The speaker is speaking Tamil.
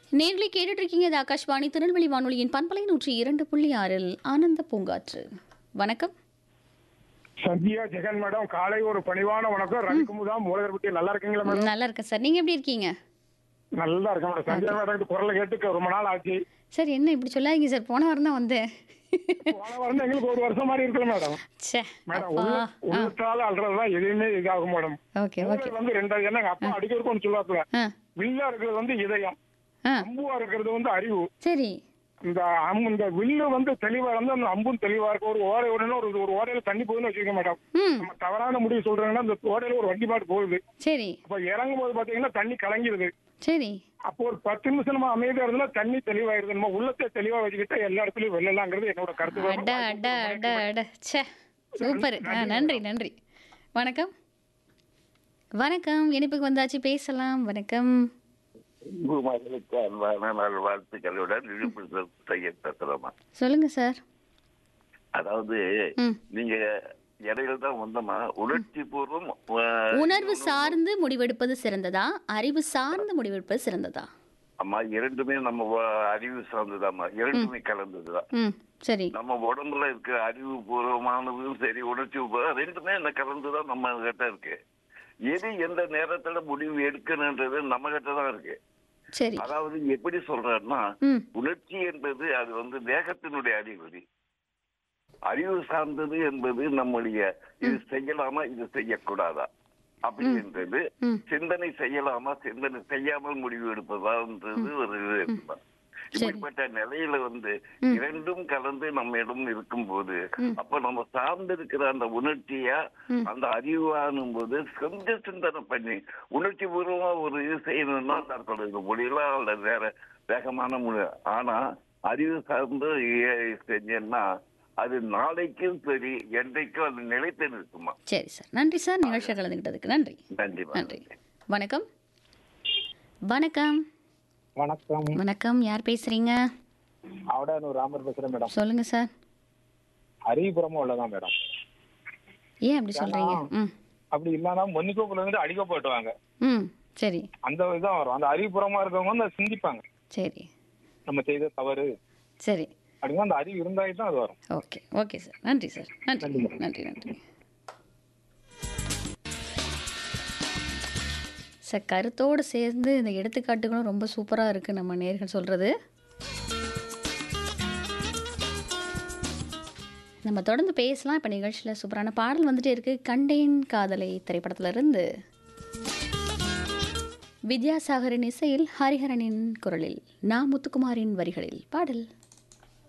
நேர்களை கேட்டுட்டு இருக்கீங்க இது ஆகாஷ்வாணி திருநெல்வேலி வானொலியின் பண்பலை நூற்றி இரண்டு புள்ளி ஆறில் ஆனந்த பூங்காற்று வணக்கம் சந்தியா ஜெகன் மேடம் காலை ஒரு பணிவான வணக்கம் ரவிக்குமுதா மூலகர்பட்டி நல்லா இருக்கீங்களா மேடம் நல்லா இருக்கேன் சார் நீங்க எப்படி இருக்கீங்க நல்லா இருக்கேன் மேடம் சந்தியா மேடம் குரலை கேட்டு ரொம்ப நாள் ஆச்சு சார் என்ன இப்படி சொல்லாதீங்க சார் போன வாரம் தான் வந்தேன் போன வாரம் எங்களுக்கு ஒரு வருஷம் மாதிரி இருக்குல்ல மேடம் ச்சே மேடம் அப்பா உள்ள உள்ளத்தால அல்றதுதான் எதுவுமே இதாகும் மேடம் ஓகே ஓகே மூளை வந்து ரெண்டாவது ஏன்னா எங்க அப்பா அடிக்கிறதுக்கு ஒன்று சொல்லுவாப்புல ஆ வில்லா இருக்கிறது வந்து இதயம் ஆ அம்புவா இருக்கிறது வந்து அறிவு சரி இந்த அம்பு இந்த வில்லு வந்து தெளிவா இருந்தா அந்த அம்பும் தெளிவா இருக்கும் ஒரு ஓடை உடனே ஒரு ஒரு ஓடையில தண்ணி போகுதுன்னு வச்சுக்கோங்க மேடம் ம் நம்ம தவறான முடிவு சொல்றாங்கன்னா அந்த ஓடையில ஒரு வண்டி மாட்டு போகுது சரி அப்ப இறங்கும் போது பாத்தீங்கன்னா தண்ணி கலங்கிருது சரி அப்போ ஒரு பத்து நிமிஷம் நம்ம அமைதியா இருந்தா தண்ணி தெளிவாயிருது நம்ம உள்ளத்தை தெளிவா வச்சுக்கிட்டா எல்லா இடத்துலயும் வெள்ளலாங்கிறது என்னோட கருத்து அட அட அட அட ச்சே சூப்பர் ஆ நன்றி நன்றி வணக்கம் வணக்கம் இனிப்புக்கு வந்தாச்சு பேசலாம் வணக்கம் குருமார்களுக்கு அன்பான நல்வாழ்த்துக்களுடன் விழுப்புரம் செய்ய பேசுறோமா சொல்லுங்க சார் அதாவது ம் நீங்க இடையில தான் வந்தோமா உணர்ச்சி பூர்வம் உணர்வு சார்ந்து முடிவெடுப்பது சிறந்ததா அறிவு சார்ந்து முடிவெடுப்பது சிறந்ததா அம்மா இரண்டுமே நம்ம வ- அறிவு சார்ந்ததாம்மா இரண்டுமே கலந்ததுதான் ம் சரி நம்ம உடம்புல இருக்க அறிவு பூர்வமானதும் சரி உணர்ச்சி பூர்வம் ரெண்டுமே இந்த கலந்துதான் நம்ம கிட்ட இருக்கு எது எந்த நேரத்துல முடிவு எடுக்கணுன்றது நம்ம கிட்ட தான் இருக்கு சரி அதாவது எப்படி சொல்றேன்னா ம் உணர்ச்சி என்பது அது வந்து வேகத்தினுடைய அறிகுறி அறிவு சார்ந்தது என்பது நம்முடைய இது செய்யலாமா இது செய்யக்கூடாதா அப்படின்றது ம். சிந்தனை செய்யலாமா சிந்தனை செய்யாமல் முடிவு எடுப்பதான்றது ஒரு இது இருக்குதான். இப்படிப்பட்ட நிலையில வந்து இரண்டும் கலந்து நம்மிடம் இருக்கும்போது அப்ப நம்ம சார்ந்து இருக்கிற அந்த உணர்ச்சியா அந்த அறிவானும் போது கொஞ்சம் சிந்தனை பண்ணி உணர்ச்சி பூர்வமா ஒரு இது செய்யணும்னா தற்போது முடியலாம் அல்ல வேற வேகமான முடி ஆனா அறிவு சார்ந்து ஏ- செஞ்சேன்னா அது நாளைக்கும் சரி என்றைக்கும் அது நிலைத்து நிற்குமா சரி சார் நன்றி சார் நிகழ்ச்சியை கலந்துக்கிட்டதுக்கு நன்றி நன்றி நன்றி வணக்கம் வணக்கம் வணக்கம் வணக்கம் யார் பேசுறீங்க அவடானூர் ராமர் பேசுறேன் மேடம் சொல்லுங்க சார் அறிவுபுறமா உள்ளதான் மேடம் ஏன் அப்படி சொல்றீங்க ம் அப்படி இல்லைன்னா மன்னிக்கோப்புல இருந்து அடிக்க போட்டுவாங்க ம் சரி அந்த இதுதான் வரும் அந்த அறிவுபுறமா இருக்கவங்க வந்து அதை சிந்திப்பாங்க சரி நம்ம செய்த தவறு சரி அப்படின்னா அந்த அறிவு இருந்தாலே தான் அது வரும் ஓகே ஓகே சார் நன்றி சார் நன்றி நன்றி நன்றி சார் கருத்தோடு சேர்ந்து இந்த எடுத்துக்காட்டுகளும் ரொம்ப சூப்பராக இருக்குது நம்ம நேர்கள் சொல்கிறது நம்ம தொடர்ந்து பேசலாம் இப்போ நிகழ்ச்சியில் சூப்பரான பாடல் வந்துட்டே இருக்கு கண்டேன் காதலை திரைப்படத்துல இருந்து வித்யாசாகரின் இசையில் ஹரிஹரனின் குரலில் நா முத்துக்குமாரின் வரிகளில் பாடல்